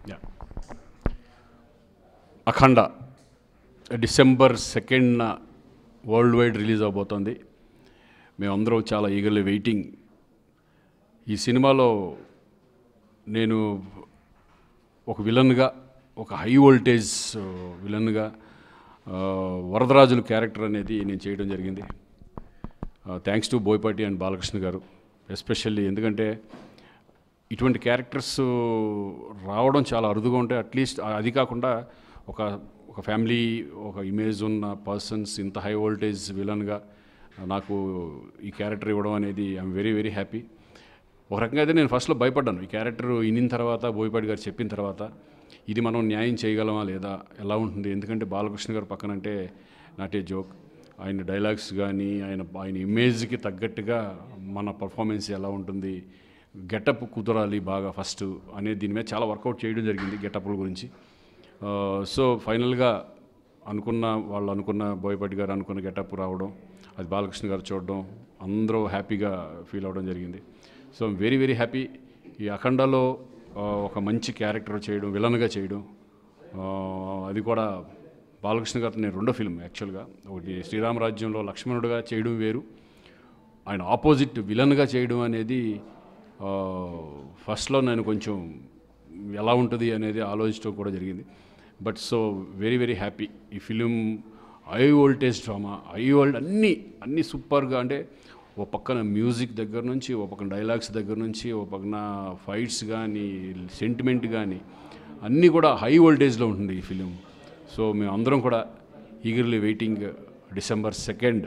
yeah అఖండ December సెకండ్న world wide release అవబోతోంది మేమందరం చాలా eagerly waiting ఈ సినిమాలో నేను ఒక విలన్గా ఒక హై వోల్టేజ్ విలన్గా ఆ, వరదరాజుల క్యారెక్టర్ అనేది నేను చేయడం జరిగింది thanks to Boyapati and Balakrishna garu especially ఎందుకంటే ఇటువంటి క్యారెక్టర్స్ రావడం చాలా అరుదుగా ఉంటాయి అట్లీస్ట్ అది కాకుండా ఒక ఒక ఫ్యామిలీ ఒక ఇమేజ్ ఉన్న పర్సన్స్ ఇంత హై వోల్టేజ్ విలన్గా నాకు ఈ క్యారెక్టర్ ఇవ్వడం అనేది ఐఎమ్ వెరీ వెరీ హ్యాపీ ఒక రకంగా అయితే నేను ఫస్ట్లో భయపడ్డాను ఈ క్యారెక్టర్ ఇన్నిన తర్వాత బోయపాటి గారు చెప్పిన తర్వాత ఇది మనం న్యాయం చేయగలమా లేదా ఎలా ఉంటుంది ఎందుకంటే బాలకృష్ణ గారు పక్కనంటే నాటే జోక్ ఆయన డైలాగ్స్ కానీ ఆయన ఆయన ఇమేజ్కి తగ్గట్టుగా మన పర్ఫార్మెన్స్ ఎలా ఉంటుంది గెటప్ కుదరాలి బాగా ఫస్ట్ అనేది దీని మీద చాలా వర్కౌట్ చేయడం జరిగింది గెటప్ల గురించి ఆ, సో ఫైనల్గా అనుకున్న వాళ్ళు అనుకున్న బోయపాటి గారు అనుకున్న గెటప్ రావడం అది బాలకృష్ణ గారు చూడడం అందరూ హ్యాపీగా ఫీల్ అవ్వడం జరిగింది సో వెరీ వెరీ హ్యాపీ ఈ అఖండలో ఆ, ఒక మంచి క్యారెక్టర్ చేయడం విలన్గా చేయడం ఆ, అది కూడా బాలకృష్ణ గారితో నేను రెండో ఫిల్మ్ యాక్చువల్గా ఒకటి శ్రీరామరాజ్యంలో లక్ష్మణుడుగా చేయడం వేరు ఆయన ఆపోజిట్ విలన్గా చేయడం అనేది ఆ, ఫస్ట్లో నేను కొంచెం ఎలా ఉంటుంది అనేది ఆలోచించడం కూడా జరిగింది but so very very happy ఈ film high voltage drama high volt అన్నీ అన్నీ సూపర్గా అంటే ఓ పక్కన మ్యూజిక్ దగ్గర నుంచి ఓ పక్కన డైలాగ్స్ దగ్గర నుంచి ఓ పక్కన ఫైట్స్ కానీ సెంటిమెంట్ కానీ అన్నీ కూడా హై వోల్టేజ్లో ఉంటుంది ఈ ఫిలిం సో మేము అందరం కూడా ఈగర్లీ వెయిటింగ్ డిసెంబర్ సెకండ్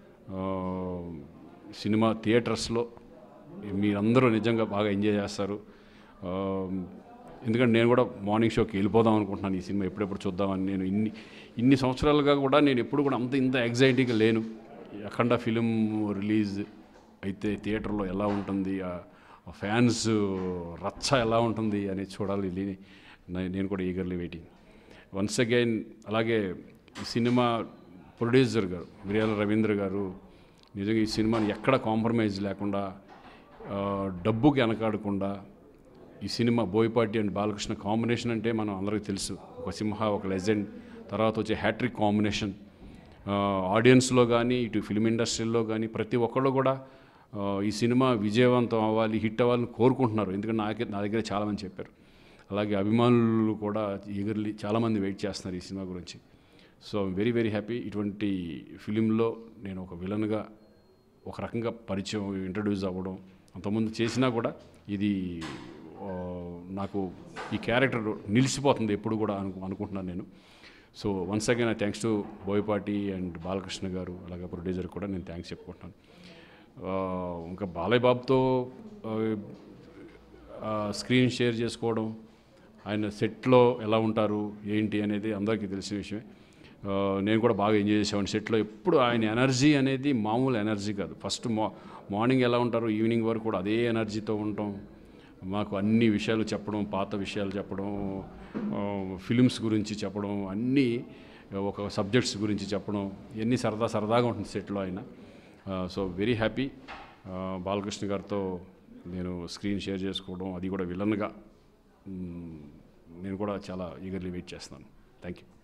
సినిమా థియేటర్స్లో మీరందరూ నిజంగా బాగా ఎంజాయ్ చేస్తారు ఆ, ఎందుకంటే నేను కూడా మార్నింగ్ షోకి వెళ్ళిపోదాం అనుకుంటున్నాను ఈ సినిమా ఎప్పుడెప్పుడు చూద్దామని నేను ఇన్ని ఇన్ని సంవత్సరాలుగా కూడా నేను ఎప్పుడు కూడా అంత ఇంత యాంగ్జైటీగా లేను అఖండ ఫిలిం రిలీజ్ అయితే థియేటర్లో ఎలా ఉంటుంది ఆ ఫ్యాన్స్ రచ్చ ఎలా ఉంటుంది అనేది చూడాలి ఇది నే- నేను కూడా ఈగర్లీ వెయిటింగ్ వన్స్ అగైన్ అలాగే ఈ సినిమా ప్రొడ్యూసర్ గారు మిర్యాల రవీంద్ర గారు నిజంగా ఈ సినిమాని ఎక్కడ కాంప్రమైజ్ లేకుండా ఆ, డబ్బుకి వెనకాడకుండా ఈ cinema Boyapati and Balakrishna combination అంటే మనం అందరికీ తెలుసు ఒక సింహ ఒక లెజెండ్ తర్వాత వచ్చే హ్యాట్రిక్ కాంబినేషన్ ఆడియన్స్లో కానీ ఇటు ఫిలిం ఇండస్ట్రీలో కానీ ప్రతి ఒక్కళ్ళు కూడా ఆ, ఈ సినిమా విజయవంతం అవ్వాలి హిట్ అవ్వాలని కోరుకుంటున్నారు ఎందుకంటే నాకే నా దగ్గర చాలామంది చెప్పారు అలాగే అభిమానులు కూడా ఈగర్లీ చాలామంది వెయిట్ చేస్తున్నారు ఈ సినిమా గురించి సో వెరీ వెరీ హ్యాపీ ఇటువంటి ఫిలింలో నేను ఒక విలన్గా ఒక రకంగా పరిచయం ఇంట్రడ్యూస్ అవ్వడం అంతకుముందు చేసినా కూడా ఇది ఆ, నాకు ఈ క్యారెక్టర్ నిలిచిపోతుంది ఎప్పుడు కూడా అను అనుకుంటున్నాను నేను so once again thanks to Boyapati and Balakrishna garu అలాగే ప్రొడ్యూసర్ కూడా నేను థ్యాంక్స్ చెప్పుకుంటున్నాను ఆ, ఇంకా బాలయ్య బాబుతో ఆ, ఆ, స్క్రీన్ షేర్ చేసుకోవడం ఆయన సెట్లో ఎలా ఉంటారు ఏంటి అనేది అందరికీ తెలిసిన విషయమే ఆ, నేను కూడా బాగా ఎంజాయ్ చేసేవాడిని సెట్లో ఎప్పుడు ఆయన ఎనర్జీ అనేది మామూలు ఎనర్జీ కాదు ఫస్ట్ మా మార్నింగ్ ఎలా ఉంటారు ఈవినింగ్ వరకు కూడా అదే ఎనర్జీతో ఉంటాం మాకు అన్ని విషయాలు చెప్పడం పాత విషయాలు చెప్పడం ఆ, ఫిలిమ్స్ గురించి చెప్పడం అన్నీ ఒక సబ్జెక్ట్స్ గురించి చెప్పడం ఇవన్నీ సరదా సరదాగా ఉంటుంది సెట్లో ఆయన సో వెరీ హ్యాపీ బాలకృష్ణ గారితో నేను స్క్రీన్ షేర్ చేసుకోవడం అది కూడా విలన్గా మ్, నేను కూడా చాలా ఈగర్లీ వెయిట్ చేస్తున్నాను థ్యాంక్ యూ